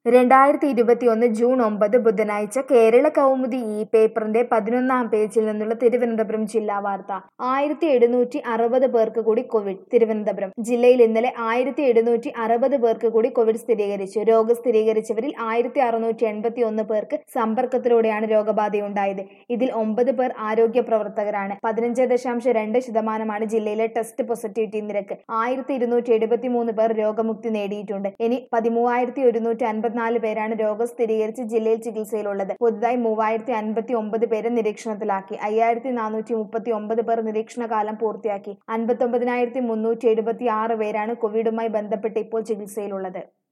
രണ്ടായിരത്തി ഇരുപത്തിയൊന്ന് ജൂൺ ഒമ്പത് ബുധനാഴ്ച കേരള കൗമുദി ഈ പേപ്പറിന്റെ പതിനൊന്നാം പേജിൽ നിന്നുള്ള തിരുവനന്തപുരം ജില്ലാ വാർത്ത ആയിരത്തി എഴുന്നൂറ്റി അറുപത് പേർക്ക് കൂടി കോവിഡ് തിരുവനന്തപുരം ജില്ലയിൽ ഇന്നലെ ആയിരത്തി എഴുന്നൂറ്റി അറുപത് പേർക്ക് കൂടി കോവിഡ് സ്ഥിരീകരിച്ചു രോഗം സ്ഥിരീകരിച്ചവരിൽ ആയിരത്തി അറുന്നൂറ്റി എൺപത്തി ഒന്ന് പേർക്ക് സമ്പർക്കത്തിലൂടെയാണ് രോഗബാധയുണ്ടായത് ഇതിൽ ഒമ്പത് പേർ ആരോഗ്യ പ്രവർത്തകരാണ് പതിനഞ്ച് ദശാംശം രണ്ട് ശതമാനമാണ് ജില്ലയിലെ ടെസ്റ്റ് പോസിറ്റിവിറ്റി നിരക്ക് ആയിരത്തി ഇരുന്നൂറ്റി എഴുപത്തി മൂന്ന് പേർ രോഗമുക്തി നേടിയിട്ടുണ്ട് ഇനി പതിമൂവായിരത്തി ഒരുന്നൂറ്റി അൻപത്തിനാല് പേരാണ് രോഗം സ്ഥിരീകരിച്ച് ജില്ലയിൽ ചികിത്സയിലുള്ളത് പുതുതായി മൂവായിരത്തി അൻപത്തി ഒമ്പത് പേരെ നിരീക്ഷണത്തിലാക്കി അയ്യായിരത്തി നാനൂറ്റി മുപ്പത്തി ഒമ്പത് പേർ നിരീക്ഷണ കാലം പൂർത്തിയാക്കി അൻപത്തി ഒമ്പതിനായിരത്തി മുന്നൂറ്റി എഴുപത്തി ആറ് പേരാണ് കോവിഡുമായി ബന്ധപ്പെട്ട് ഇപ്പോൾ ചികിത്സയിലുള്ളത്